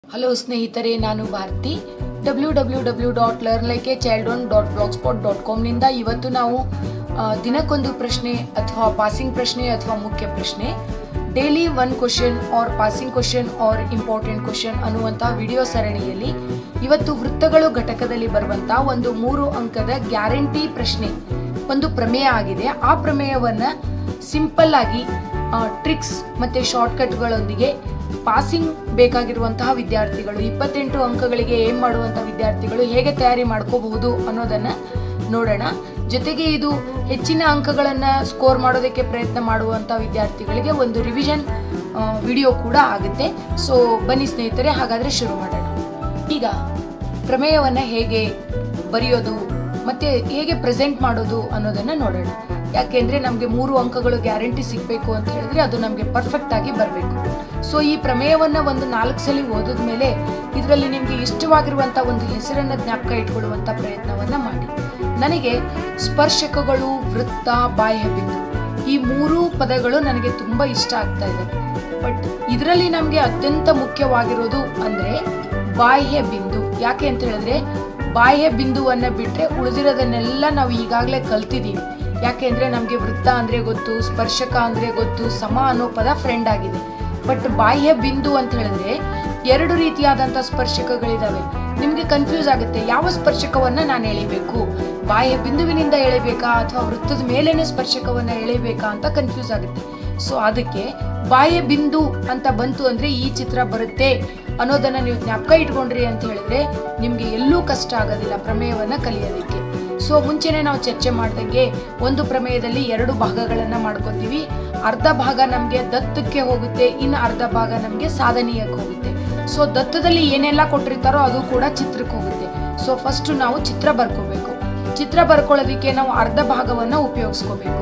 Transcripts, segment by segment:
hello ಸ್ನೇಹಿತರೆ ನಾನು Bharathi W W W dot learn like a child one dot blogspot dot ಕಾಮ್ನಿಂದ ಇವತ್ತು ನಾವು ಆ, ದಿನಕ್ಕೊಂದು ಪ್ರಶ್ನೆ ಅಥವಾ ಪಾಸಿಂಗ್ ಪ್ರಶ್ನೆ ಅಥವಾ ಮುಖ್ಯ ಪ್ರಶ್ನೆ daily one question or passing question or important question ಅನ್ನುವಂತಹ ವಿಡಿಯೋ ಸರಣಿಯಲ್ಲಿ ಇವತ್ತು ವೃತ್ತಗಳು ಘಟಕದಲ್ಲಿ ಬರುವಂತಹ ಒಂದು ಮೂರು ಅಂಕದ ಗ್ಯಾರಂಟಿ ಪ್ರಶ್ನೆ ಒಂದು ಪ್ರಮೇಯ ಆಗಿದೆ ಆ ಪ್ರಮೇಯವನ್ನ ಸಿಂಪಲ್ ಆಗಿ ಟ್ರಿಕ್ಸ್ ಮತ್ತೆ ಶಾರ್ಟ್ಕಟ್ಗಳೊಂದಿಗೆ ಪಾಸಿಂಗ್ ಬೇಕಾಗಿರುವಂತಹ ವಿದ್ಯಾರ್ಥಿಗಳು ಇಪ್ಪತ್ತೆಂಟು ಅಂಕಗಳಿಗೆ ಏನ್ ಮಾಡುವಂತಹ ವಿದ್ಯಾರ್ಥಿಗಳು ಹೇಗೆ ತಯಾರಿ ಮಾಡ್ಕೋಬಹುದು ಅನ್ನೋದನ್ನ ನೋಡೋಣ ಜೊತೆಗೆ ಇದು ಹೆಚ್ಚಿನ ಅಂಕಗಳನ್ನ ಸ್ಕೋರ್ ಮಾಡೋದಕ್ಕೆ ಪ್ರಯತ್ನ ಮಾಡುವಂತಹ ವಿದ್ಯಾರ್ಥಿಗಳಿಗೆ ಒಂದು ರಿವಿಷನ್ ವಿಡಿಯೋ ಕೂಡ ಆಗುತ್ತೆ ಸೊ ಬನ್ನಿ ಸ್ನೇಹಿತರೆ ಹಾಗಾದ್ರೆ ಶುರು ಮಾಡೋಣ ಈಗ ಪ್ರಮೇಯವನ್ನ ಹೇಗೆ ಬರೆಯೋದು ಮತ್ತೆ ಹೇಗೆ ಪ್ರೆಸೆಂಟ್ ಮಾಡೋದು ಅನ್ನೋದನ್ನ ನೋಡೋಣ ಯಾಕೆಂದ್ರೆ ನಮಗೆ ಮೂರು ಅಂಕಗಳು ಗ್ಯಾರಂಟಿ ಸಿಗಬೇಕು ಅಂತ ಹೇಳಿದ್ರೆ ಅದು ನಮಗೆ ಪರ್ಫೆಕ್ಟ್ ಆಗಿ ಬರಬೇಕು ಸೊ ಈ ಪ್ರಮೇಯವನ್ನ ಒಂದು ನಾಲ್ಕು ಸಲ ಓದಿದ ಮೇಲೆ ಇದರಲ್ಲಿ ನಿಮಗೆ ಇಷ್ಟವಾಗಿರುವಂತ ಒಂದು ಹೆಸರನ್ನ ಜ್ಞಾಪಕ ಇಟ್ಕೊಳ್ಳುವಂತ ಪ್ರಯತ್ನವನ್ನ ಮಾಡಿ ನನಗೆ ಸ್ಪರ್ಶಕಗಳು ವೃತ್ತ ಬಾಹ್ಯ ಬಿಂದು ಈ ಮೂರು ಪದಗಳು ನನಗೆ ತುಂಬಾ ಇಷ್ಟ ಆಗ್ತಾ ಇದೆ ಬಟ್ ಇದರಲ್ಲಿ ನಮಗೆ ಅತ್ಯಂತ ಮುಖ್ಯವಾಗಿರೋದು ಅಂದ್ರೆ ಬಾಹ್ಯ ಬಿಂದು ಯಾಕೆ ಅಂತ ಹೇಳಿದ್ರೆ ಬಾಹ್ಯ ಬಿಂದುವನ್ನ ಬಿಟ್ರೆ ಉಳಿದಿರೋದನ್ನೆಲ್ಲ ನಾವು ಈಗಾಗಲೇ ಕಲ್ತಿದ್ದೀವಿ ಯಾಕೆಂದ್ರೆ ನಮಗೆ ವೃತ್ತ ಅಂದ್ರೆ ಗೊತ್ತು ಸ್ಪರ್ಶಕ ಅಂದ್ರೆ ಗೊತ್ತು ಸಮ ಅನ್ನೋ ಪದ ಫ್ರೆಂಡ್ ಆಗಿದೆ ಬಟ್ ಬಾಹ್ಯ ಬಿಂದು ಅಂತ ಹೇಳಿದ್ರೆ ಎರಡು ರೀತಿಯಾದಂತ ಸ್ಪರ್ಶಕಗಳಿದಾವೆ ನಿಮ್ಗೆ ಕನ್ಫ್ಯೂಸ್ ಆಗುತ್ತೆ ಯಾವ ಸ್ಪರ್ಶಕವನ್ನ ನಾನು ಎಳಿಬೇಕು ಬಾಹ್ಯ ಬಿಂದುವಿನಿಂದ ಎಳಿಬೇಕಾ ಅಥವಾ ವೃತ್ತದ ಮೇಲೇನೆ ಸ್ಪರ್ಶಕವನ್ನ ಎಳಿಬೇಕಾ ಅಂತ ಕನ್ಫ್ಯೂಸ್ ಆಗುತ್ತೆ ಸೊ ಅದಕ್ಕೆ ಬಾಹ್ಯ ಬಿಂದು ಅಂತ ಬಂತು ಅಂದ್ರೆ ಈ ಚಿತ್ರ ಬರುತ್ತೆ ಅನ್ನೋದನ್ನ ನೀವು ಜ್ಞಾಪಕ ಇಟ್ಕೊಂಡ್ರಿ ಅಂತ ಹೇಳಿದ್ರೆ ನಿಮ್ಗೆ ಎಲ್ಲೂ ಕಷ್ಟ ಆಗೋದಿಲ್ಲ ಪ್ರಮೇಯವನ್ನ ಕಲಿಯೋದಕ್ಕೆ ಸೊ ಮುಂಚೆನೆ ನಾವು ಚರ್ಚೆ ಮಾಡ್ದಂಗೆ ಒಂದು ಪ್ರಮೇಯದಲ್ಲಿ ಎರಡು ಭಾಗಗಳನ್ನ ಮಾಡ್ಕೋತೀವಿ ಅರ್ಧ ಭಾಗ ನಮ್ಗೆ ದತ್ತಕ್ಕೆ ಹೋಗುತ್ತೆ ಇನ್ನು ಅರ್ಧ ಭಾಗ ನಮ್ಗೆ ಸಾಧನೀಯಕ್ಕೆ ಹೋಗುತ್ತೆ ಸೊ ದತ್ತದಲ್ಲಿ ಏನೆಲ್ಲ ಕೊಟ್ಟಿರ್ತಾರೋ ಅದು ಕೂಡ ಚಿತ್ರಕ್ಕೆ ಹೋಗುತ್ತೆ ಸೊ ಫಸ್ಟ್ ನಾವು ಚಿತ್ರ ಬರ್ಕೋಬೇಕು ಚಿತ್ರ ಬರ್ಕೊಳ್ಳೋದಕ್ಕೆ ನಾವು ಅರ್ಧ ಭಾಗವನ್ನ ಉಪಯೋಗಿಸ್ಕೋಬೇಕು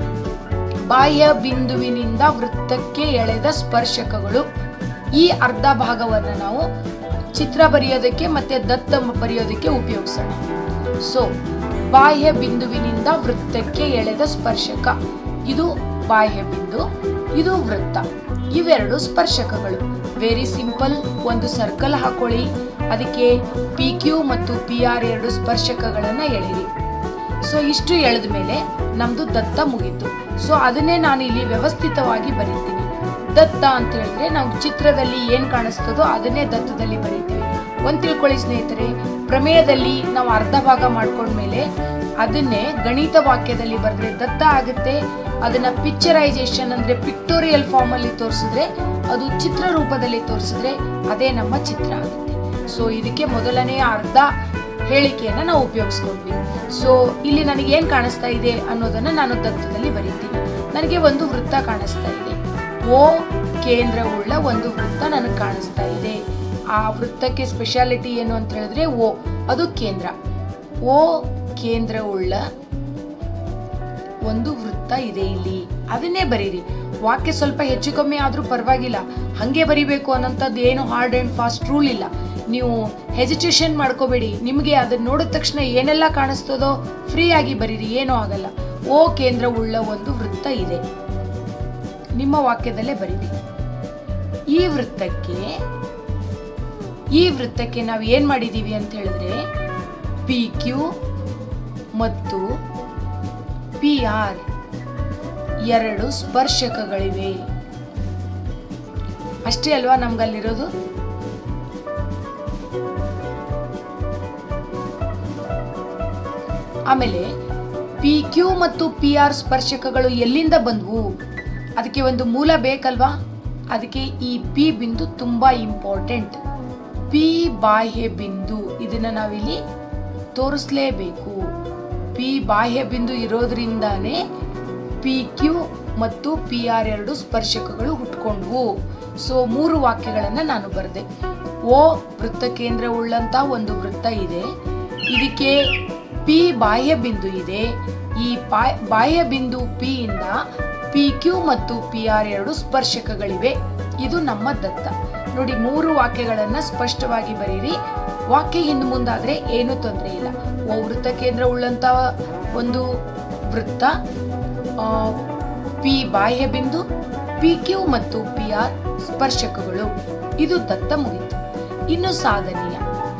ಬಾಹ್ಯ ಬಿಂದುವಿನಿಂದ ವೃತ್ತಕ್ಕೆ ಎಳೆದ ಸ್ಪರ್ಶಕಗಳು ಈ ಅರ್ಧ ಭಾಗವನ್ನ ನಾವು ಚಿತ್ರ ಬರೆಯೋದಕ್ಕೆ ಮತ್ತೆ ದತ್ತ ಬರೆಯೋದಕ್ಕೆ ಉಪಯೋಗಿಸೋಣ ಸೊ ಬಾಹ್ಯ ಬಿಂದುವಿನಿಂದ ವೃತ್ತಕ್ಕೆ ಎಳೆದ ಸ್ಪರ್ಶಕ ಇದು ಬಾಹ್ಯ ಬಿಂದು ಇದು ವೃತ್ತ ಇವೆರಡು ಸ್ಪರ್ಶಕಗಳು ವೆರಿ ಸಿಂಪಲ್ ಒಂದು ಸರ್ಕಲ್ ಹಾಕೊಳ್ಳಿ ಅದಕ್ಕೆ ಪಿ ಕ್ಯೂ ಮತ್ತು ಪಿ ಆರ್ ಎರಡು ಸ್ಪರ್ಶಕಗಳನ್ನ ಎಳೆಯಿರಿ ಸೊ ಇಷ್ಟು ಎಳೆದ ಮೇಲೆ ನಮ್ದು ದತ್ತ ಮುಗೀತು ಸೊ ಅದನ್ನೇ ನಾನು ಇಲ್ಲಿ ವ್ಯವಸ್ಥಿತವಾಗಿ ಬರೀತೀನಿ ದತ್ತ ಅಂತ ಹೇಳಿದ್ರೆ ನಾವು ಚಿತ್ರದಲ್ಲಿ ಏನ್ ಕಾಣಿಸ್ತದೋ ಅದನ್ನೇ ದತ್ತದಲ್ಲಿ ಬರೀತೀವಿ ಒಂದ್ ತಿಳ್ಕೊಳ್ಳಿ ಸ್ನೇಹಿತರೆ ಪ್ರಮೇಯದಲ್ಲಿ ನಾವು ಅರ್ಧ ಭಾಗ ಮಾಡ್ಕೊಂಡ್ಮೇಲೆ ಅದನ್ನೇ ಗಣಿತ ವಾಕ್ಯದಲ್ಲಿ ಬರೆದ್ರೆ ದತ್ತ ಆಗುತ್ತೆ ಅದನ್ನ ಪಿಕ್ಚರೈಸೇಷನ್ ಅಂದ್ರೆ ಪಿಕ್ಟೋರಿಯಲ್ ಫಾರ್ಮ್ ಅಲ್ಲಿ ತೋರಿಸಿದ್ರೆ ಅದು ಚಿತ್ರ ರೂಪದಲ್ಲಿ ತೋರಿಸಿದ್ರೆ ಅದೇ ನಮ್ಮ ಚಿತ್ರ ಆಗುತ್ತೆ ಸೊ ಇದಕ್ಕೆ ಮೊದಲನೆಯ ಅರ್ಧ ಹೇಳಿಕೆಯನ್ನ ನಾವು ಉಪಯೋಗಿಸ್ಕೊಂಡ್ವಿ ಸೊ ಇಲ್ಲಿ ನನಗೆ ಏನ್ ಕಾಣಿಸ್ತಾ ಇದೆ ಅನ್ನೋದನ್ನ ನಾನು ದತ್ತದಲ್ಲಿ ಬರೀತೀನಿ ನನಗೆ ಒಂದು ವೃತ್ತ ಕಾಣಿಸ್ತಾ ಇದೆ ಓ ಕೇಂದ್ರವುಳ್ಳ ಒಂದು ವೃತ್ತ ನನಗೆ ಕಾಣಿಸ್ತಾ ಇದೆ ಆ ವೃತ್ತಕ್ಕೆ ಸ್ಪೆಷಾಲಿಟಿ ಏನು ಅಂತ ಹೇಳಿದ್ರೆ ಓ ಅದು ಕೇಂದ್ರ ಓ ಕೇಂದ್ರವುಳ್ಳ ಒಂದು ವೃತ್ತ ಇದೆ ಇಲ್ಲಿ ಅದನ್ನೇ ಬರೀರಿ ವಾಕ್ಯ ಸ್ವಲ್ಪ ಹೆಚ್ಚು ಕಮ್ಮಿ ಆದ್ರೂ ಪರವಾಗಿಲ್ಲ ಹಂಗೆ ಬರಿಬೇಕು ಅನ್ನೋಂಥದ್ದು ಏನು ಹಾರ್ಡ್ ಅಂಡ್ ಫಾಸ್ಟ್ ರೂಲ್ ಇಲ್ಲ ನೀವು ಹೆಜಿಟೇಷನ್ ಮಾಡ್ಕೋಬೇಡಿ ನಿಮಗೆ ಅದನ್ನ ನೋಡಿದ ತಕ್ಷಣ ಏನೆಲ್ಲ ಕಾಣಿಸ್ತದೋ ಫ್ರೀ ಆಗಿ ಬರೀರಿ ಏನೂ ಆಗಲ್ಲ ಓ ಕೇಂದ್ರವುಳ್ಳ ಒಂದು ವೃತ್ತ ಇದೆ ನಿಮ್ಮ ವಾಕ್ಯದಲ್ಲೇ ಬರೀರಿ ಈ ವೃತ್ತಕ್ಕೆ ಈ ವೃತ್ತಕ್ಕೆ ನಾವು ಏನ್ ಮಾಡಿದೀವಿ ಅಂತ ಹೇಳಿದ್ರೆ ಪಿ ಕ್ಯೂ ಮತ್ತು ಪಿ ಆರ್ ಎರಡು ಸ್ಪರ್ಶಕಗಳಿವೆ ಅಷ್ಟೇ ಅಲ್ವಾ ನಮ್ಗಲ್ಲಿರೋದು ಆಮೇಲೆ ಪಿ ಕ್ಯೂ ಮತ್ತು ಪಿ ಆರ್ ಸ್ಪರ್ಶಕಗಳು ಎಲ್ಲಿಂದ ಬಂದ್ವು ಅದಕ್ಕೆ ಒಂದು ಮೂಲ ಬೇಕಲ್ವಾ ಅದಕ್ಕೆ ಈ ಪಿ ಬಿಂದು ತುಂಬಾ ಇಂಪಾರ್ಟೆಂಟ್ ಪಿ ಬಾಹ್ಯ ಬಿಂದು ಇದನ್ನ ನಾವಿಲ್ಲಿ ತೋರಿಸ್ಲೇಬೇಕು ಪಿ ಬಾಹ್ಯ ಬಿಂದು ಇರೋದ್ರಿಂದಾನೇ ಪಿ ಕ್ಯೂ ಮತ್ತು ಪಿ ಆರ್ ಎರಡು ಸ್ಪರ್ಶಕಗಳು ಹುಟ್ಕೊಂಡ್ವು ಸೊ ಮೂರು ವಾಕ್ಯಗಳನ್ನ ನಾನು ಬರೆದೆ ಓ ವೃತ್ತ ಕೇಂದ್ರ ಉಳ್ಳಂತ ಒಂದು ವೃತ್ತ ಇದೆ ಇದಕ್ಕೆ ಪಿ ಬಾಹ್ಯ ಬಿಂದು ಇದೆ ಈ ಬಾ- ಬಾಹ್ಯ ಬಿಂದು ಪಿ ಇಂದ ಪಿ ಕ್ಯೂ ಮತ್ತು ಪಿ ಆರ್ ಎರಡು ಸ್ಪರ್ಶಕಗಳಿವೆ ಇದು ನಮ್ಮ ದತ್ತ ನೋಡಿ ಮೂರು ವಾಕ್ಯಗಳನ್ನ ಸ್ಪಷ್ಟವಾಗಿ ಬರೀರಿ ವಾಕ್ಯ ಹಿಂದ್ ಮುಂದಾದ್ರೆ ಏನು ತೊಂದರೆ ಇಲ್ಲ ಓ ವೃತ್ತ ಕೇಂದ್ರ ಉಳ್ಳಂತ ಒಂದು ವೃತ್ತ ಆ, ಪಿ ಬಾಹ್ಯ ಬಿಂದು ಪಿ ಕ್ಯೂ ಮತ್ತು ಪಿ ಆರ್ ಸ್ಪರ್ಶಕಗಳು ಇದು ದತ್ತ ಮುಗಿತು ಇನ್ನು ಸಾಧನೀಯ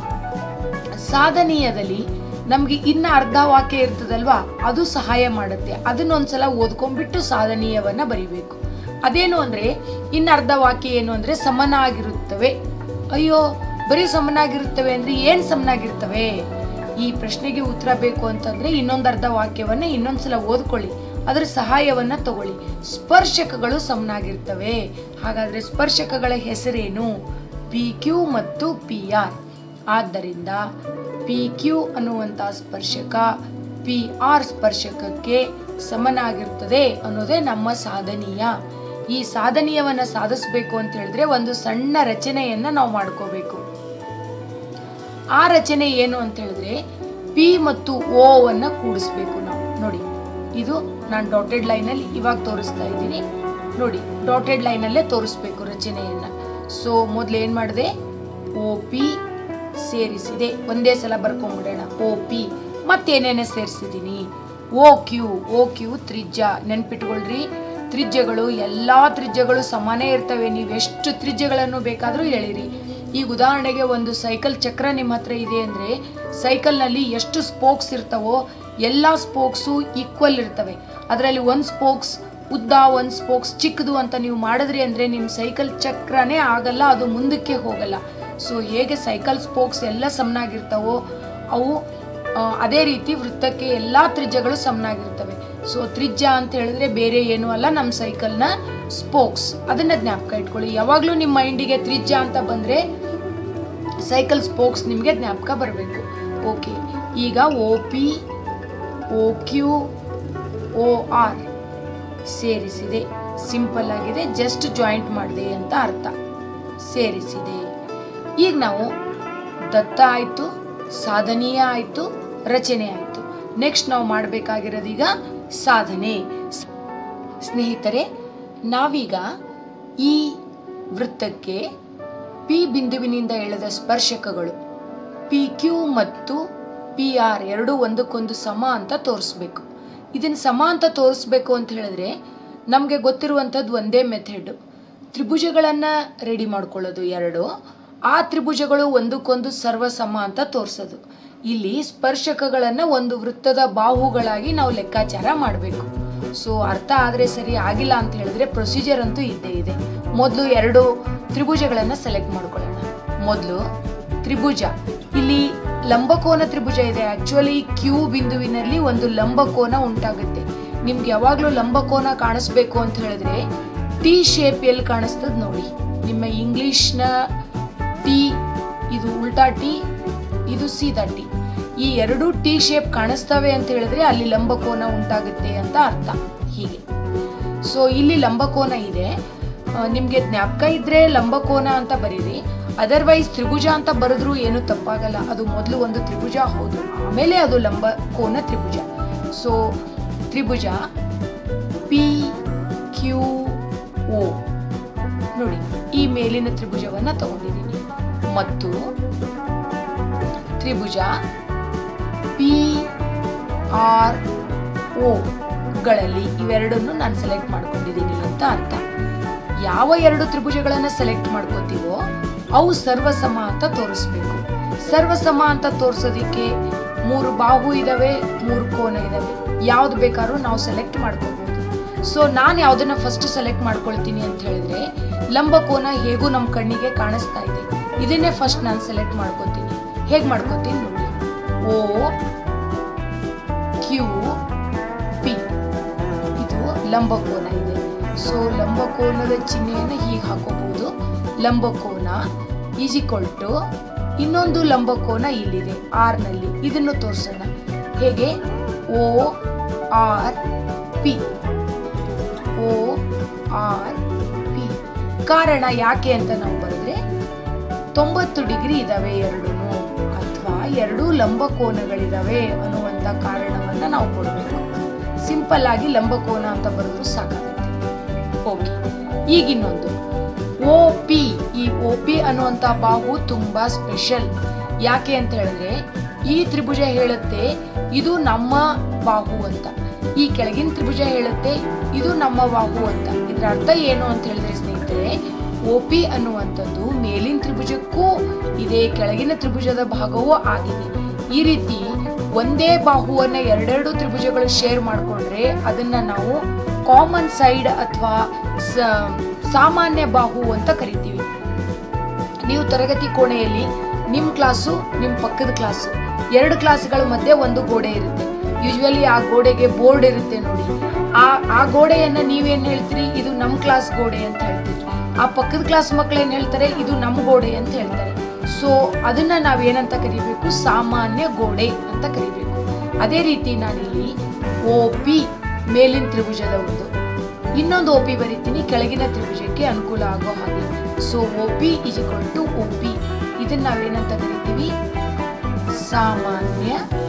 ಸಾಧನೀಯದಲ್ಲಿ ನಮ್ಗೆ ಇನ್ನ ಅರ್ಧ ವಾಕ್ಯ ಇರ್ತದಲ್ವಾ ಅದು ಸಹಾಯ ಮಾಡುತ್ತೆ ಅದನ್ನೊಂದ್ಸಲ ಓದ್ಕೊಂಡ್ಬಿಟ್ಟು ಸಾಧನೀಯವನ್ನ ಬರಿಬೇಕು ಅದೇನು ಅಂದ್ರೆ ಇನ್ನ ಅರ್ಧ ವಾಕ್ಯ ಏನು ಅಂದ್ರೆ ಸಮನಾಗಿರುತ್ತವೆ ಅಯ್ಯೋ ಬರೀ ಸಮನಾಗಿರುತ್ತವೆ ಅಂದ್ರೆ ಏನ್ ಸಮನಾಗಿರ್ತವೆ ಈ ಪ್ರಶ್ನೆಗೆ ಉತ್ತರ ಬೇಕು ಅಂತಂದ್ರೆ ಇನ್ನೊಂದು ಅರ್ಧ ವಾಕ್ಯವನ್ನ ಇನ್ನೊಂದ್ಸಲ ಓದ್ಕೊಳ್ಳಿ ಅದರ ಸಹಾಯವನ್ನ ತಗೊಳ್ಳಿ ಸ್ಪರ್ಶಕಗಳು ಸಮನಾಗಿರ್ತವೆ ಹಾಗಾದ್ರೆ ಸ್ಪರ್ಶಕಗಳ ಹೆಸರೇನು ಪಿ ಕ್ಯೂ ಮತ್ತು ಪಿ ಆರ್ ಆದ್ದರಿಂದ ಪಿ ಕ್ಯೂ ಅನ್ನುವಂಥ ಸ್ಪರ್ಶಕ ಪಿ ಆರ್ ಸ್ಪರ್ಶಕಕ್ಕೆ ಸಮನಾಗಿರ್ತದೆ ಅನ್ನೋದೇ ನಮ್ಮ ಸಾಧನೀಯ ಈ ಸಾಧನೀಯವನ್ನ ಸಾಧಿಸಬೇಕು ಅಂತ ಹೇಳಿದ್ರೆ ಒಂದು ಸಣ್ಣ ರಚನೆಯನ್ನ ನಾವು ಮಾಡ್ಕೋಬೇಕು ಆ ರಚನೆ ಏನು ಅಂತ ಹೇಳಿದ್ರೆ ಪಿ ಮತ್ತು ಓ ಅನ್ನ ಕೂಡಿಸ್ಬೇಕು ನಾವು ನೋಡಿ ಇದು ನಾನು ಡಾಟೆಡ್ ಲೈನ್ ಅಲ್ಲಿ ಇವಾಗ ತೋರಿಸ್ತಾ ಇದ್ದೀನಿ ನೋಡಿ ಡಾಟೆಡ್ ಲೈನ್ ಅಲ್ಲೇ ತೋರಿಸ್ಬೇಕು ರಚನೆಯನ್ನ ಸೊ ಮೊದ್ಲು ಏನ್ ಮಾಡಿದೆ ಓ ಪಿ ಸೇರಿಸಿದೆ ಒಂದೇ ಸಲ ಬರ್ಕೊಂಡ್ಬಿಡೋಣ ಓ ಪಿ ಮತ್ತೇನೇನೆ ಸೇರಿಸಿದ್ದೀನಿ ಓ ಕ್ಯೂ ಓ ಕ್ಯೂ ತ್ರಿಜ್ಯ ನೆನ್ಪಿಟ್ಕೊಳ್ರಿ ತ್ರಿಜ್ಯಗಳು ಎಲ್ಲಾ ತ್ರಿಜ್ಯಗಳು ಸಮಾನೇ ಇರ್ತವೆ ನೀವು ಎಷ್ಟು ತ್ರಿಜ್ಯಗಳನ್ನು ಬೇಕಾದರೂ ಹೇಳಿರಿ ಈಗ ಉದಾಹರಣೆಗೆ ಒಂದು ಸೈಕಲ್ ಚಕ್ರ ನಿಮ್ಮ ಹತ್ರ ಇದೆ ಅಂದ್ರೆ ಸೈಕಲ್ನಲ್ಲಿ ಎಷ್ಟು ಸ್ಪೋಕ್ಸ್ ಇರ್ತವೋ ಎಲ್ಲ ಸ್ಪೋಕ್ಸು ಈಕ್ವಲ್ ಇರ್ತವೆ ಅದರಲ್ಲಿ ಒಂದು ಸ್ಪೋಕ್ಸ್ ಉದ್ದ ಒಂದು ಸ್ಪೋಕ್ಸ್ ಚಿಕ್ಕದು ಅಂತ ನೀವು ಮಾಡಿದ್ರಿ ಅಂದ್ರೆ ನಿಮ್ಮ ಸೈಕಲ್ ಚಕ್ರನೇ ಆಗಲ್ಲ ಅದು ಮುಂದಕ್ಕೆ ಹೋಗಲ್ಲ ಸೊ ಹೇಗೆ ಸೈಕಲ್ ಸ್ಪೋಕ್ಸ್ ಎಲ್ಲ ಸಮನಾಗಿರ್ತಾವೋ ಅವು ಆ, ಅದೇ ರೀತಿ ವೃತ್ತಕ್ಕೆ ಎಲ್ಲಾ ತ್ರಿಜ್ಯಗಳು ಸಮನಾಗಿರ್ತವೆ ಸೊ ತ್ರಿಜ್ಯ ಅಂತ ಹೇಳಿದ್ರೆ ಬೇರೆ ಏನು ಅಲ್ಲ ನಮ್ಮ ಸೈಕಲ್ನ ಸ್ಪೋಕ್ಸ್ ಅದನ್ನ ಜ್ಞಾಪಕ ಇಟ್ಕೊಳ್ಳಿ ಯಾವಾಗಲೂ ನಿಮ್ಮ ಮೈಂಡಿಗೆ ತ್ರಿಜ್ಯ ಅಂತ ಬಂದ್ರೆ ಸೈಕಲ್ ಸ್ಪೋಕ್ಸ್ ನಿಮಗೆ ಜ್ಞಾಪಕ ಬರಬೇಕು ಓಕೆ ಈಗ O P O Q O R ಸೇರಿಸಿದೆ ಸಿಂಪಲ್ ಆಗಿದೆ ಜಸ್ಟ್ ಜಾಯಿಂಟ್ ಮಾಡಿದೆ ಅಂತ ಅರ್ಥ ಸೇರಿಸಿದೆ ಈಗ ನಾವು ದತ್ತ ಆಯ್ತು ಸಾಧನೀಯ ಆಯ್ತು ರಚನೆ ಆಯ್ತು ನೆಕ್ಸ್ಟ್ ನಾವು ಮಾಡಬೇಕಾಗಿರೋದು ಈಗ ಸಾಧನೆ ಸ್- ಸ್ನೇಹಿತರೆ ನಾವೀಗ ಈ ವೃತ್ತಕ್ಕೆ ಪಿ ಬಿಂದುವಿನಿಂದ ಎಳೆದ ಸ್ಪರ್ಶಕಗಳು ಪಿ ಕ್ಯೂ ಮತ್ತು ಪಿ ಆರ್ ಎರಡು ಒಂದಕ್ಕೊಂದು ಸಮ ಅಂತ ತೋರಿಸ್ಬೇಕು ಇದನ್ನ ಸಮ ಅಂತ ತೋರಿಸ್ಬೇಕು ಅಂತ ಹೇಳಿದ್ರೆ ನಮಗೆ ಗೊತ್ತಿರುವಂಥದ್ದು ಒಂದೇ ಮೆಥಡ್ ತ್ರಿಭುಜಗಳನ್ನು ರೆಡಿ ಮಾಡ್ಕೊಳ್ಳೋದು ಎರಡು ಆ ತ್ರಿಭುಜಗಳು ಒಂದಕ್ಕೊಂದು ಸರ್ವ ಸಮ ಅಂತ ತೋರಿಸೋದು ಇಲ್ಲಿ ಸ್ಪರ್ಶಕಗಳನ್ನು ಒಂದು ವೃತ್ತದ ಬಾಹುಗಳಾಗಿ ನಾವು ಲೆಕ್ಕಾಚಾರ ಮಾಡಬೇಕು ಸೊ ಅರ್ಥ ಆದರೆ ಸರಿ ಆಗಿಲ್ಲ ಅಂತ ಹೇಳಿದ್ರೆ ಪ್ರೊಸೀಜರ್ ಅಂತೂ ಇದ್ದೇ ಇದೆ ಮೊದಲು ಎರಡು ತ್ರಿಭುಜಗಳನ್ನು ಸೆಲೆಕ್ಟ್ ಮಾಡ್ಕೊಳ್ಳೋಣ ಮೊದಲು ತ್ರಿಭುಜ ಇಲ್ಲಿ ಲಂಬಕೋನ ತ್ರಿಭುಜ ಇದೆ ಆಕ್ಚುಲಿ ಕ್ಯೂ ಬಿಂದುವಿನಲ್ಲಿ ಒಂದು ಲಂಬಕೋನ ಉಂಟಾಗುತ್ತೆ ನಿಮ್ಗೆ ಯಾವಾಗ್ಲೂ ಲಂಬಕೋನ ಕಾಣಿಸ್ಬೇಕು ಅಂತ ಹೇಳಿದ್ರೆ ಟಿ ಶೇಪ್ ಎಲ್ಲಿ ಕಾಣಿಸ್ತದ ನೋಡಿ ನಿಮ್ಮ ಇಂಗ್ಲಿಷ್ನ ಟಿ ಇದು ಉಲ್ಟಾ ಟಿ ಇದು ಸೀದಾ ಟಿ ಈ ಎರಡು ಟಿ ಶೇಪ್ ಕಾಣಿಸ್ತವೆ ಅಂತ ಹೇಳಿದ್ರೆ ಅಲ್ಲಿ ಲಂಬಕೋನ ಉಂಟಾಗುತ್ತೆ ಅಂತ ಅರ್ಥ ಹೀಗೆ ಸೊ ಇಲ್ಲಿ ಲಂಬಕೋನ ಇದೆ ಆ, ನಿಮ್ಗೆ ಜ್ಞಾಪಕ ಇದ್ರೆ ಲಂಬಕೋನ ಅಂತ ಬರೀರಿ ಅದರ್ವೈಸ್ ತ್ರಿಭುಜ ಅಂತ ಬರೆದ್ರು ಏನು ತಪ್ಪಾಗಲ್ಲ ಅದು ಮೊದಲು ಒಂದು ತ್ರಿಭುಜ ಹೌದು ಆಮೇಲೆ ಅದು ಲಂಬಕೋನ ತ್ರಿಭುಜ ಸೊ ತ್ರಿಭುಜ ಪಿ ಕ್ಯೂ ಓ ನೋಡಿ ಈ ಮೇಲಿನ ತ್ರಿಭುಜವನ್ನ ತಗೊಂಡಿದ್ದೀನಿ ಮತ್ತು ತ್ರಿಭುಜ ಪಿ ಆರ್ ಓ ಗಳಲ್ಲಿ ಇವೆರಡನ್ನು ನಾನು ಸೆಲೆಕ್ಟ್ ಮಾಡ್ಕೊಂಡಿದ್ದೀನಿ ಅಂತ ಅರ್ಥ ಯಾವ ಎರಡು ತ್ರಿಭುಜಗಳನ್ನ ಸೆಲೆಕ್ಟ್ ಮಾಡ್ಕೋತೀವೋ ಅವು ಸರ್ವಸಮ ಅಂತ ತೋರಿಸ್ಬೇಕು ಸರ್ವಸಮ ಅಂತ ತೋರಿಸೋದಿಕ್ಕೆ ಮೂರು ಬಾಹು ಇದಾವೆ ಮೂರು ಕೋನ ಇದಾವೆ ಯಾವ್ದು ಬೇಕಾದ್ರೂ ನಾವು ಸೆಲೆಕ್ಟ್ ಮಾಡ್ಕೋಬಹುದು ಸೊ ನಾನು ಯಾವ್ದನ್ನ ಫಸ್ಟ್ ಸೆಲೆಕ್ಟ್ ಮಾಡ್ಕೊಳ್ತೀನಿ ಅಂತ ಹೇಳಿದ್ರೆ ಲಂಬಕೋನ ಹೇಗೂ ನಮ್ಮ ಕಣ್ಣಿಗೆ ಕಾಣಿಸ್ತಾ ಇದೆ ಇದನ್ನೇ ಫಸ್ಟ್ ನಾನು ಸೆಲೆಕ್ಟ್ ಮಾಡ್ಕೋತೀನಿ ಹೇಗೆ ಮಾಡ್ಕೋತೀನಿ ನೋಡಿ ಓ ಕ್ಯೂ ಪಿ ಇದು ಲಂಬಕೋನ ಇದೆ ಸೊ ಲಂಬಕೋನದ ಚಿಹ್ನೆಯನ್ನು ಹೀಗೆ ಹಾಕೋಬಹುದು ಲಂಬಕೋನ ಈಸ್ ಈಕ್ವಲ್ ಟು ಇನ್ನೊಂದು ಲಂಬಕೋನ ಇಲ್ಲಿದೆ ಆರ್ ನಲ್ಲಿ ಇದನ್ನು ತೋರಿಸೋಣ ಹೇಗೆ O R P O R P ಕಾರಣ ಯಾಕೆ ಅಂತ ನಾವು ಬರೆದ್ರೆ ತೊಂಬತ್ತು ಡಿಗ್ರಿ ಇದಾವೆ ಎರಡೂ ಅಥವಾ ಎರಡೂ ಲಂಬಕೋನಗಳಿದಾವೆ ಅನ್ನುವಂತ ಕಾರಣವನ್ನ ನಾವು ಕೊಡಬೇಕು ಸಿಂಪಲ್ ಆಗಿ ಲಂಬಕೋನ ಅಂತ ಬರೆದ್ರು ಸಾಕಾಗುತ್ತೆ ಓಕೆ ಈಗ ಇನ್ನೊಂದು ಓ ಪಿ ಈ ಓ ಪಿ ಅನ್ನುವಂತ ಬಾಹು ತುಂಬಾ ಸ್ಪೆಷಲ್ ಯಾಕೆ ಅಂತ ಹೇಳಿದ್ರೆ ಈ ತ್ರಿಭುಜ ಹೇಳುತ್ತೆ ಇದು ನಮ್ಮ ಬಾಹು ಅಂತ ಈ ಕೆಳಗಿನ ತ್ರಿಭುಜ ಹೇಳುತ್ತೆ ಇದು ನಮ್ಮ ಬಾಹು ಅಂತ ಇದ್ರ ಅರ್ಥ ಏನು ಅಂತ ಹೇಳಿದ್ರೆ ಸ್ನೇಹಿತರೆ ಒ ಪಿ ಅನ್ನುವಂಥದ್ದು ಮೇಲಿನ ತ್ರಿಭುಜಕ್ಕೂ ಇದೆ ಕೆಳಗಿನ ತ್ರಿಭುಜದ ಭಾಗವೂ ಆಗಿದೆ ಈ ರೀತಿ ಒಂದೇ ಬಾಹುವನ್ನ ಎರಡೆರಡು ತ್ರಿಭುಜಗಳು ಶೇರ್ ಮಾಡಿಕೊಂಡ್ರೆ ಅದನ್ನ ನಾವು ಕಾಮನ್ ಸೈಡ್ ಅಥವಾ ಸಾಮಾನ್ಯ ಬಾಹು ಅಂತ ಕರಿತೀವಿ ನೀವು ತರಗತಿ ಕೋಣೆಯಲ್ಲಿ ನಿಮ್ಮ ಕ್ಲಾಸು ನಿಮ್ಮ ಪಕ್ಕದ ಕ್ಲಾಸು ಎರಡು ಕ್ಲಾಸ್ಗಳ ಮಧ್ಯೆ ಒಂದು ಗೋಡೆ ಇರುತ್ತೆ ಯೂಶ್ವಲಿ ಆ ಗೋಡೆಗೆ ಬೋರ್ಡ್ ಇರುತ್ತೆ ನೋಡಿ ಆ ಆ ಗೋಡೆಯನ್ನ ನೀವೇನ್ ಹೇಳ್ತೀರಿ ಇದು ನಮ್ಮ ಕ್ಲಾಸ್ ಗೋಡೆ ಅಂತ ಹೇಳ್ತೀರಿ ಆ ಪಕ್ಕದ ಕ್ಲಾಸ್ ಮಕ್ಳು ಏನ್ ಹೇಳ್ತಾರೆ ಇದು ನಮ್ಮ ಗೋಡೆ ಅಂತ ಹೇಳ್ತಾರೆ ಸೊ ಅದನ್ನ ನಾವೇನಂತ ಕರಿಬೇಕು ಸಾಮಾನ್ಯ ಗೋಡೆ ಅಂತ ಕರಿಬೇಕು ಅದೇ ರೀತಿ ನಾನಿಲ್ಲಿ ಓ ಪಿ ಮೇಲಿನ ತ್ರಿಭುಜದ ಒಂದು ಇನ್ನೊಂದು ಒ ಪಿ ಬರಿತೀನಿ ಕೆಳಗಿನ ತ್ರಿಭುಜಕ್ಕೆ ಅನುಕೂಲ ಆಗೋ ಹಾಗೆ so O P is equal to O P ಇದನ್ನ ನಾವೇನಂತ ಕರಿತೀವಿ ಸಾಮಾನ್ಯ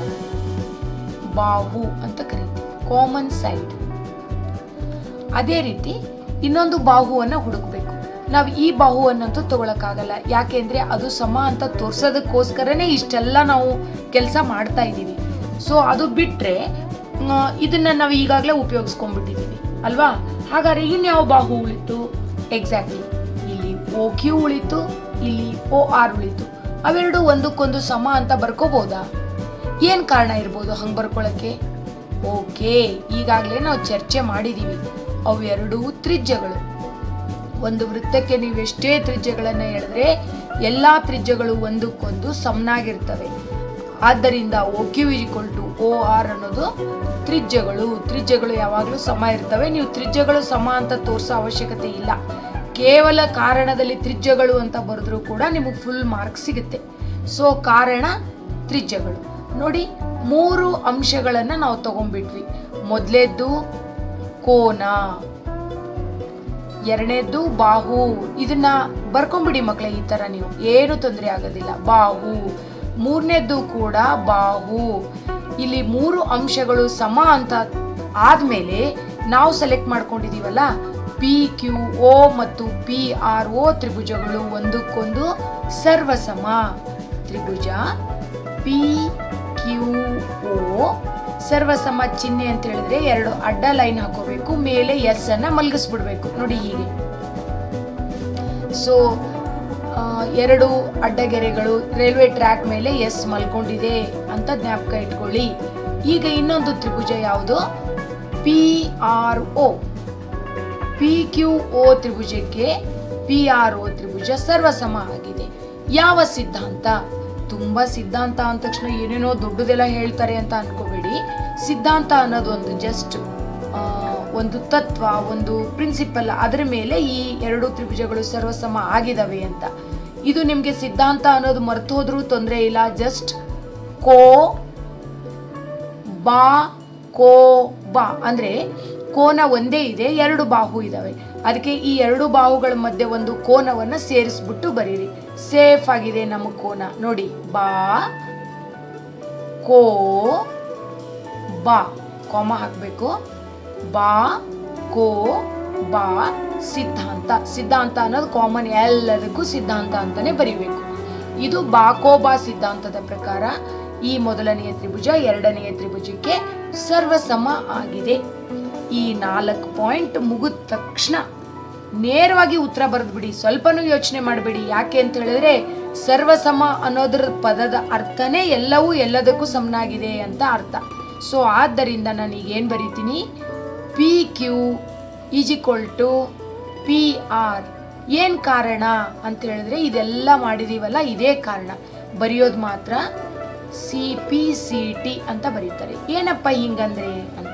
ಬಾಹು ಅಂತ ಕರಿತೀವಿ ಕಾಮನ್ ಸೈಡ್ ಅದೇ ರೀತಿ ಇನ್ನೊಂದು ಬಾಹುವನ್ನ ಹುಡುಕ್ಬೇಕು ನಾವು ಈ ಬಾಹುವನ್ನಂತೂ ತಗೊಳಕ್ಕಾಗಲ್ಲ ಯಾಕೆಂದ್ರೆ ಅದು ಸಮ ಅಂತ ತೋರ್ಸೋದಕ್ಕೋಸ್ಕರನೇ ಇಷ್ಟೆಲ್ಲ ನಾವು ಕೆಲಸ ಮಾಡ್ತಾ ಇದ್ದೀವಿ ಸೊ ಅದು ಬಿಟ್ರೆ ಮ್, ಇದನ್ನ ನಾವು ಈಗಾಗಲೇ ಉಪಯೋಗಿಸ್ಕೊಂಡ್ಬಿಟ್ಟಿದ್ದೀವಿ ಅಲ್ವಾ ಹಾಗಾದ್ರೆ ಇನ್ಯಾವ ಬಾಹು ಉಳಿತು ಎಕ್ಸಾಕ್ಟ್ಲಿ ಇಲ್ಲಿ ಓ ಕ್ಯೂ ಉಳಿತು ಇಲ್ಲಿ ಓ ಆರ್ ಉಳಿತು ಅವೆರಡು ಒಂದಕ್ಕೊಂದು ಸಮ ಅಂತ ಬರ್ಕೋಬಹುದಾ ಏನ್ ಕಾರಣ ಇರ್ಬೋದು ಹಂಗ್ ಬರ್ಕೊಳಕ್ಕೆ ಓಕೆ ಈಗಾಗಲೇ ನಾವು ಚರ್ಚೆ ಮಾಡಿದೀವಿ ಅವೆರಡೂ ತ್ರಿಜ್ಯಗಳು ಒಂದು ವೃತ್ತಕ್ಕೆ ನೀವು ಎಷ್ಟೇ ತ್ರಿಜ್ಯಗಳನ್ನ ಹೇಳಿದ್ರೆ ಎಲ್ಲಾ ತ್ರಿಜ್ಯಗಳು ಒಂದಕ್ಕೊಂದು ಸಮನಾಗಿರ್ತವೆ ಆದ್ದರಿಂದ O Q equal to O R ಅನ್ನೋದು ತ್ರಿಜ್ಯಗಳು ತ್ರಿಜ್ಯಗಳು ಯಾವಾಗಲೂ ಸಮ ಇರ್ತವೆ ನೀವು ತ್ರಿಜ್ಯಗಳು ಸಮ ಅಂತ ತೋರಿಸೋ ಅವಶ್ಯಕತೆ ಇಲ್ಲ ಕೇವಲ ಕಾರಣದಲ್ಲಿ ತ್ರಿಜ್ಯಗಳು ಅಂತ ಬರೆದ್ರೂ ಕೂಡ ನಿಮಗೆ ಫುಲ್ ಮಾರ್ಕ್ ಸಿಗುತ್ತೆ ಸೊ ಕಾರಣ ತ್ರಿಜ್ಯಗಳು ನೋಡಿ ಮೂರು ಅಂಶಗಳನ್ನ ನಾವು ತಗೊಂಡ್ಬಿಟ್ವಿ ಮೊದಲೇದ್ದು ಕೋನ ಎರಡನೇದ್ದು ಬಾಹು ಇದನ್ನ ಬರ್ಕೊಂಬಿಡಿ ಮಕ್ಕಳೇ ಈ ತರ ನೀವು ಏನು ತೊಂದರೆ ಆಗೋದಿಲ್ಲ ಬಾಹು ಮೂರನೇದ್ದು ಕೂಡ ಬಾಹು ಇಲ್ಲಿ ಮೂರು ಅಂಶಗಳು ಸಮ ಅಂತ ಆದ್ಮೇಲೆ ನಾವು ಸೆಲೆಕ್ಟ್ ಮಾಡ್ಕೊಂಡಿದೀವಲ್ಲ ಪಿ ಕ್ಯೂ ಓ ಮತ್ತು ಪಿ ಆರ್ ಓ ತ್ರಿಭುಜಗಳು ಒಂದಕ್ಕೊಂದು ಸರ್ವಸಮ ತ್ರಿಭುಜ ಪಿ ಕ್ಯೂ ಓ ಸರ್ವಸಮ ಚಿಹ್ನೆ ಅಂತ ಹೇಳಿದ್ರೆ ಎರಡು ಅಡ್ಡ ಲೈನ್ ಹಾಕೋಬೇಕು ಮೇಲೆ ಎಸ್ ಅನ್ನ ಮಲಗಿಸ್ಬಿಡ್ಬೇಕು ನೋಡಿ ಹೀಗೆ ಸೊ ಎರಡು ಅಡ್ಡಗೆರೆಗಳು ರೈಲ್ವೆ ಟ್ರ್ಯಾಕ್ ಮೇಲೆ ಎಸ್ ಮಲ್ಕೊಂಡಿದೆ ಅಂತ ಜ್ಞಾಪಕ ಇಟ್ಕೊಳ್ಳಿ ಈಗ ಇನ್ನೊಂದು ತ್ರಿಭುಜ ಯಾವುದು P R O P Q O ತ್ರಿಭುಜಕ್ಕೆ ಪಿ ಆರ್ ಓ ತ್ರಿಭುಜ ಸರ್ವಸಮ ಆಗಿದೆ ಯಾವ ಸಿದ್ಧಾಂತ ತುಂಬಾ ಸಿದ್ಧಾಂತ ಅಂದ ತಕ್ಷಣ ಏನೇನೋ ದೊಡ್ಡದೆಲ್ಲ ಹೇಳ್ತಾರೆ ಅಂತ ಅನ್ಕೋಬೇಡಿ ಸಿದ್ಧಾಂತ ಅನ್ನೋದು ಒಂದು ಜಸ್ಟ್ ಒಂದು ತತ್ವ ಒಂದು ಪ್ರಿನ್ಸಿಪಲ್ ಅದರ ಮೇಲೆ ಈ ಎರಡು ತ್ರಿಭುಜಗಳು ಸರ್ವಸಮ ಆಗಿದಾವೆ ಅಂತ ಇದು ನಿಮ್ಗೆ ಸಿದ್ಧಾಂತ ಅನ್ನೋದು ಮರ್ತು ಹೋದ್ರೂ ತೊಂದರೆ ಇಲ್ಲ ಜಸ್ಟ್ ಕೋ ಬಾ ಕೋ ಬಾ ಅಂದ್ರೆ ಕೋನ ಒಂದೇ ಇದೆ ಎರಡು ಬಾಹು ಇದಾವೆ ಅದಕ್ಕೆ ಈ ಎರಡು ಬಾಹುಗಳ ಮಧ್ಯೆ ಒಂದು ಕೋನವನ್ನ ಸೇರಿಸ್ಬಿಟ್ಟು ಬರೀರಿ ಸೇಫ್ ಆಗಿದೆ ನಮ್ಮ ಕೋನ ನೋಡಿ ಬಾ ಕೋ ಬಾ ಕಾಮ ಹಾಕ್ಬೇಕು ಬಾ ಕೋ ಬಾ ಸಿದ್ಧಾಂತ ಸಿದ್ಧಾಂತ ಅನ್ನೋದು ಕಾಮನ್ ಎಲ್ಲದಕ್ಕೂ ಸಿದ್ಧಾಂತ ಅಂತಾನೆ ಬರಿಬೇಕು ಇದು ಬಾಕೋಬಾ ಸಿದ್ಧಾಂತದ ಪ್ರಕಾರ ಈ ಮೊದಲನೆಯ ತ್ರಿಭುಜ ಎರಡನೆಯ ತ್ರಿಭುಜಕ್ಕೆ ಸರ್ವಸಮ ಆಗಿದೆ ಈ ನಾಲ್ಕು ಪಾಯಿಂಟ್ ಮುಗಿದ ತಕ್ಷಣ ನೇರವಾಗಿ ಉತ್ತರ ಬರೆದ್ಬಿಡಿ ಸ್ವಲ್ಪನೂ ಯೋಚನೆ ಮಾಡಬೇಡಿ ಯಾಕೆ ಅಂತ ಹೇಳಿದ್ರೆ ಸರ್ವಸಮ ಅನ್ನೋದ್ರ ಪದದ ಅರ್ಥನೇ ಎಲ್ಲವೂ ಎಲ್ಲದಕ್ಕೂ ಸಮನಾಗಿದೆ ಅಂತ ಅರ್ಥ ಸೊ ಆದ್ದರಿಂದ ನಾನು ಈಗ ಏನು ಬರೀತೀನಿ P Q is equal to P R ಏನು ಕಾರಣ ಅಂತ ಹೇಳಿದ್ರೆ ಇದೆಲ್ಲ ಮಾಡಿದೀವಲ್ಲ ಇದೇ ಕಾರಣ ಬರೆಯೋದು ಮಾತ್ರ ಸಿ ಪಿ ಸಿ ಟಿ ಅಂತ ಬರೀತಾರೆ ಏನಪ್ಪ ಹಿಂಗಂದ್ರೆ ಅಂತ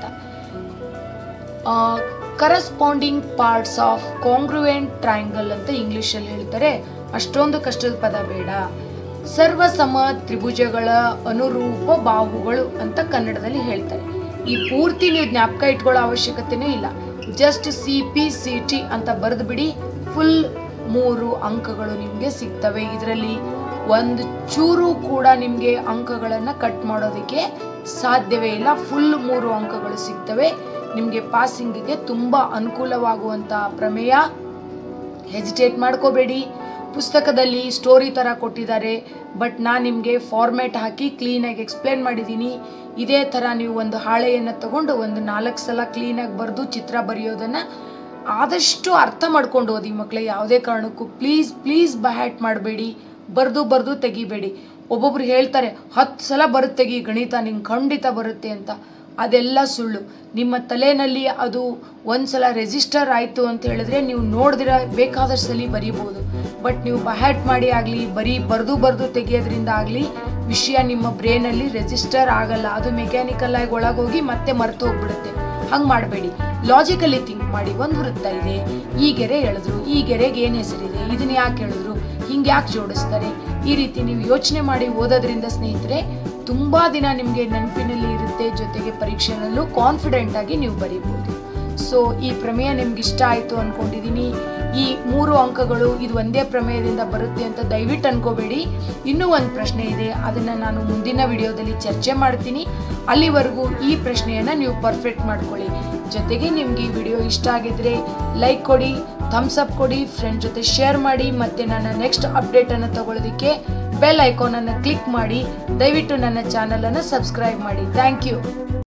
corresponding parts of congruent triangle ಅಂತ ಇಂಗ್ಲಿಷಲ್ಲಿ ಹೇಳ್ತಾರೆ ಅಷ್ಟೊಂದು ಕಷ್ಟದ ಪದ ಬೇಡ ಸರ್ವಸಮ ತ್ರಿಭುಜಗಳ ಅನುರೂಪ ಬಾಹುಗಳು ಅಂತ ಕನ್ನಡದಲ್ಲಿ ಹೇಳ್ತಾರೆ ಈ ಪೂರ್ತಿ ನೀವು ಜ್ಞಾಪಕ ಇಟ್ಕೊಳ್ಳೋ ಅವಶ್ಯಕತೆನೇ ಇಲ್ಲ just C P C T ಅಂತ ಬರೆದು ಬಿಡಿ ಫುಲ್ ಮೂರು ಅಂಕಗಳು ನಿಮಗೆ ಸಿಗ್ತವೆ ಇದರಲ್ಲಿ ಒಂದು ಚೂರು ಕೂಡ ನಿಮಗೆ ಅಂಕಗಳನ್ನು ಕಟ್ ಮಾಡೋದಕ್ಕೆ ಸಾಧ್ಯವೇ ಇಲ್ಲ ಫುಲ್ ಮೂರು ಅಂಕಗಳು ಸಿಗ್ತವೆ ನಿಮಗೆ ಪಾಸಿಂಗಿಗೆ ತುಂಬ ಅನುಕೂಲವಾಗುವಂಥ ಪ್ರಮೇಯ ಹೆಜಿಟೇಟ್ ಮಾಡ್ಕೋಬೇಡಿ ಪುಸ್ತಕದಲ್ಲಿ ಸ್ಟೋರಿ ಥರ ಕೊಟ್ಟಿದ್ದಾರೆ ಬಟ್ ನಾನು ನಿಮಗೆ ಫಾರ್ಮ್ಯಾಟ್ ಹಾಕಿ ಕ್ಲೀನಾಗಿ ಎಕ್ಸ್ಪ್ಲೇನ್ ಮಾಡಿದ್ದೀನಿ ಇದೇ ಥರ ನೀವು ಒಂದು ಹಾಳೆಯನ್ನು ತಗೊಂಡು ಒಂದು ನಾಲ್ಕು ಸಲ ಕ್ಲೀನಾಗಿ ಬರೆದು ಚಿತ್ರ ಬರೆಯೋದನ್ನು ಆದಷ್ಟು ಅರ್ಥ ಮಾಡ್ಕೊಂಡು ಓದಿ ಮಕ್ಕಳೇ ಯಾವುದೇ ಕಾರಣಕ್ಕೂ ಪ್ಲೀಸ್ ಪ್ಲೀಸ್ ಬಹ್ಯಾಟ್ ಮಾಡಬೇಡಿ ಬರೆದು ಬರೆದು ತೆಗಿಬೇಡಿ ಒಬ್ಬೊಬ್ರು ಹೇಳ್ತಾರೆ ಹತ್ತು ಸಲ ಬರುತ್ತೆ ತೆಗಿ ಗಣಿತ ನಿಂಗೆ ಖಂಡಿತ ಬರುತ್ತೆ ಅಂತ ಅದೆಲ್ಲ ಸುಳ್ಳು ನಿಮ್ಮ ತಲೆಯಲ್ಲಿ ಅದು ಒಂದ್ಸಲ ರೆಜಿಸ್ಟರ್ ಆಯಿತು ಅಂತ ಹೇಳಿದ್ರೆ ನೀವು ನೋಡ್ದಿರ ಬೇಕಾದಷ್ಟು ಸಲ ಬರೀಬೋದು ಬಟ್ ನೀವು ಬಹ್ಯಾಟ್ ಮಾಡಿ ಆಗಲಿ ಬರೀ ಬರೆದು ಬರೆದು ತೆಗಿಯೋದ್ರಿಂದ ಆಗಲಿ ವಿಷಯ ನಿಮ್ಮ ಬ್ರೈನಲ್ಲಿ ರೆಜಿಸ್ಟರ್ ಆಗಲ್ಲ ಅದು ಮೆಕ್ಯಾನಿಕಲ್ ಆಗಿ ಒಳಗೋಗಿ ಮತ್ತೆ ಮರೆತು ಹೋಗ್ಬಿಡುತ್ತೆ ಹಂಗೆ ಮಾಡಬೇಡಿ ಲಾಜಿಕಲಿ ಥಿಂಕ್ ಮಾಡಿ ಒಂದು ವೃತ್ತ ಇದೆ ಈ ಗೆರೆ ಹೇಳಿದ್ರು ಈ ಗೆರೆಗೆ ಏನು ಹೆಸರಿದೆ ಇದನ್ನ ಯಾಕೆ ಹೇಳಿದ್ರು ಹಿಂಗೆ ಯಾಕೆ ಜೋಡಿಸ್ತಾರೆ ಈ ರೀತಿ ನೀವು ಯೋಚನೆ ಮಾಡಿ ಓದೋದ್ರಿಂದ ಸ್ನೇಹಿತರೆ ತುಂಬ ದಿನ ನಿಮಗೆ ನೆನಪಿನಲ್ಲಿ ಇರುತ್ತೆ ಜೊತೆಗೆ ಪರೀಕ್ಷೆನಲ್ಲೂ ಕಾನ್ಫಿಡೆಂಟ್ ಆಗಿ ನೀವು ಬರೀಬೋದು ಸೊ ಈ ಪ್ರಮೇಯ ನಿಮ್ಗೆ ಇಷ್ಟ ಆಯಿತು ಅಂದ್ಕೊಂಡಿದ್ದೀನಿ ಈ ಮೂರು ಅಂಕಗಳು ಇದು ಒಂದೇ ಪ್ರಮೇಯದಿಂದ ಬರುತ್ತೆ ಅಂತ ದಯವಿಟ್ಟು ಅನ್ಕೋಬೇಡಿ ಇನ್ನೂ ಒಂದು ಪ್ರಶ್ನೆ ಇದೆ ಅದನ್ನು ನಾನು ಮುಂದಿನ ವಿಡಿಯೋದಲ್ಲಿ ಚರ್ಚೆ ಮಾಡ್ತೀನಿ ಅಲ್ಲಿವರೆಗೂ ಈ ಪ್ರಶ್ನೆಯನ್ನು ನೀವು ಪರ್ಫೆಕ್ಟ್ ಮಾಡ್ಕೊಳ್ಳಿ ಜೊತೆಗೆ ನಿಮ್ಗೆ ಈ ವಿಡಿಯೋ ಇಷ್ಟ ಆಗಿದ್ರೆ ಲೈಕ್ ಕೊಡಿ ಥಮ್ಸ್ ಅಪ್ ಕೊಡಿ ಫ್ರೆಂಡ್ ಜೊತೆ ಶೇರ್ ಮಾಡಿ ಮತ್ತು ನನ್ನ ನೆಕ್ಸ್ಟ್ ಅಪ್ಡೇಟನ್ನು ತಗೊಳ್ಳೋದಕ್ಕೆ ಬೆಲ್ ಐಕಾನನ್ನು ಕ್ಲಿಕ್ ಮಾಡಿ ದಯವಿಟ್ಟು ನನ್ನ ಚಾನಲನ್ನು ಸಬ್ಸ್ಕ್ರೈಬ್ ಮಾಡಿ ಥ್ಯಾಂಕ್ ಯು